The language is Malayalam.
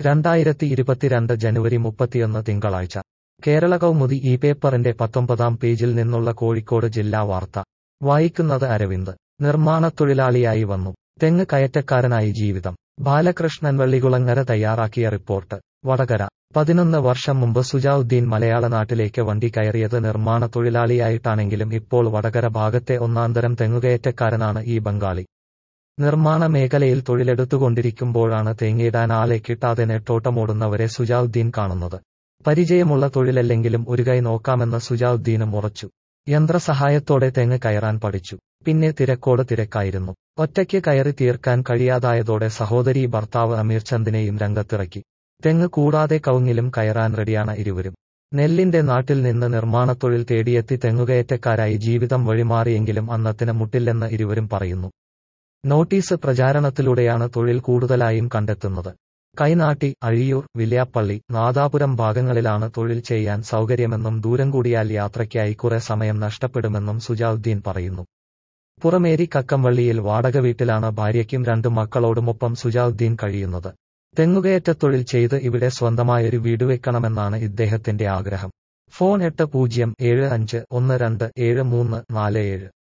രണ്ടായിരത്തി ഇരുപത്തിരണ്ട് ജനുവരി മുപ്പത്തിയൊന്ന് തിങ്കളാഴ്ച കേരള കൗമുദി ഈ പേപ്പറിന്റെ പത്തൊമ്പതാം പേജിൽ നിന്നുള്ള കോഴിക്കോട് ജില്ലാ വാർത്ത വായിക്കുന്നത് അരവിന്ദ് നിർമ്മാണത്തൊഴിലാളിയായി വന്നു തെങ്ങ് കയറ്റക്കാരനായി ജീവിതം ബാലകൃഷ്ണൻ വെള്ളികുളങ്ങര തയ്യാറാക്കിയ റിപ്പോർട്ട് വടകര പതിനൊന്ന് വർഷം മുമ്പ് സുജാഉദ്ദീൻ മലയാള നാട്ടിലേക്ക് വണ്ടി കയറിയത് നിർമ്മാണ തൊഴിലാളിയായിട്ടാണെങ്കിലും ഇപ്പോൾ വടകര ഭാഗത്തെ ഒന്നാന്തരം തെങ്ങുകയറ്റക്കാരനാണ് ഈ ബംഗാളി നിർമ്മാണ മേഖലയിൽ തൊഴിലെടുത്തുകൊണ്ടിരിക്കുമ്പോഴാണ് തേങ്ങയിടാൻ ആളെ കിട്ടാതെ നെട്ടോട്ടമോടുന്നവരെ സുജാഉദ്ദീൻ കാണുന്നത് പരിചയമുള്ള തൊഴിലല്ലെങ്കിലും ഒരു കൈ നോക്കാമെന്ന് സുജാഉദ്ദീനും ഉറച്ചു യന്ത്രസഹായത്തോടെ തെങ്ങ് കയറാൻ പഠിച്ചു പിന്നെ തിരക്കോട് തിരക്കായിരുന്നു ഒറ്റയ്ക്ക് കയറി തീർക്കാൻ കഴിയാതായതോടെ സഹോദരി ഭർത്താവ് അമീർ ചന്ദിനെയും രംഗത്തിറക്കി തെങ്ങ് കൂടാതെ കവുങ്ങിലും കയറാൻ റെഡിയാണ് ഇരുവരും നെല്ലിന്റെ നാട്ടിൽ നിന്ന് നിർമ്മാണത്തൊഴിൽ തേടിയെത്തി തെങ്ങുകയറ്റക്കാരായി ജീവിതം വഴിമാറിയെങ്കിലും അന്നത്തിന് മുട്ടില്ലെന്ന് ഇരുവരും പറയുന്നു നോട്ടീസ് പ്രചാരണത്തിലൂടെയാണ് തൊഴിൽ കൂടുതലായും കണ്ടെത്തുന്നത് കൈനാട്ടി അഴിയൂർ വില്യാപ്പള്ളി നാദാപുരം ഭാഗങ്ങളിലാണ് തൊഴിൽ ചെയ്യാൻ സൗകര്യമെന്നും ദൂരം കൂടിയാൽ യാത്രയ്ക്കായി കുറെ സമയം നഷ്ടപ്പെടുമെന്നും സുജാഉദ്ദീൻ പറയുന്നു പുറമേരി കക്കംവള്ളിയിൽ വാടക വീട്ടിലാണ് ഭാര്യയ്ക്കും രണ്ടു മക്കളോടുമൊപ്പം സുജാഉദ്ദീൻ കഴിയുന്നത് തെങ്ങുകയറ്റത്തൊഴിൽ ചെയ്ത് ഇവിടെ സ്വന്തമായൊരു വീട് വെക്കണമെന്നാണ് ഇദ്ദേഹത്തിന്റെ ആഗ്രഹം ഫോൺ എട്ട് പൂജ്യം ഏഴ് അഞ്ച് ഒന്ന് രണ്ട് ഏഴ് മൂന്ന് നാല് ഏഴ്